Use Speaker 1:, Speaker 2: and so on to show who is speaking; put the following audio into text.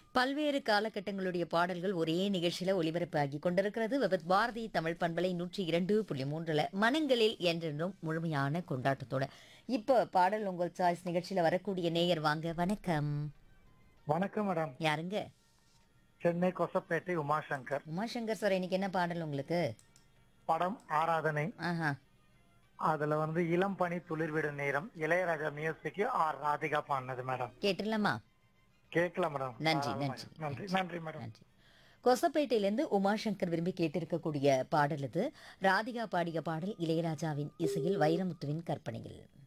Speaker 1: பல்வேறு காலகட்டங்களுடைய பாடல்கள் ஒரே நிகழ்ச்சியில ஒளிபரப்பாகி கொண்டிருக்கிறது விபத் பாரதி தமிழ் பண்பலை நூற்றி இரண்டு புள்ளி மூன்றுல மனங்களில் என்றென்றும் முழுமையான கொண்டாட்டத்தோட இப்போ பாடல் உங்கள் சாய்ஸ் நிகழ்ச்சியில வரக்கூடிய நேயர் வாங்க வணக்கம்
Speaker 2: வணக்கம் மேடம்
Speaker 1: யாருங்க
Speaker 2: சென்னை கொசப்பேட்டை உமாசங்கர்
Speaker 1: உமாசங்கர் சார் இன்னைக்கு என்ன பாடல் உங்களுக்கு
Speaker 2: படம் ஆராதனை
Speaker 1: ஆஹா
Speaker 2: அதுல வந்து இளம் பனி துளிர்விடும் நேரம் இளையராஜா மியூசிக் ஆர் ராதிகா பாடினது மேடம்
Speaker 1: கேட்டுடலாமா
Speaker 2: கேட்கலாம் மேடம்
Speaker 1: நன்றி,
Speaker 2: தாராளமா.
Speaker 1: நன்றி.
Speaker 2: நன்றி நன்றி மேடம்
Speaker 1: நன்றி கொசப்பேட்டையிலேருந்து உமாசங்கர் விரும்பி கேட்டிருக்கக்கூடிய பாடல் இது ராதிகா பாடிய பாடல் இளையராஜாவின் இசையில் வைரமுத்துவின் கற்பனையில்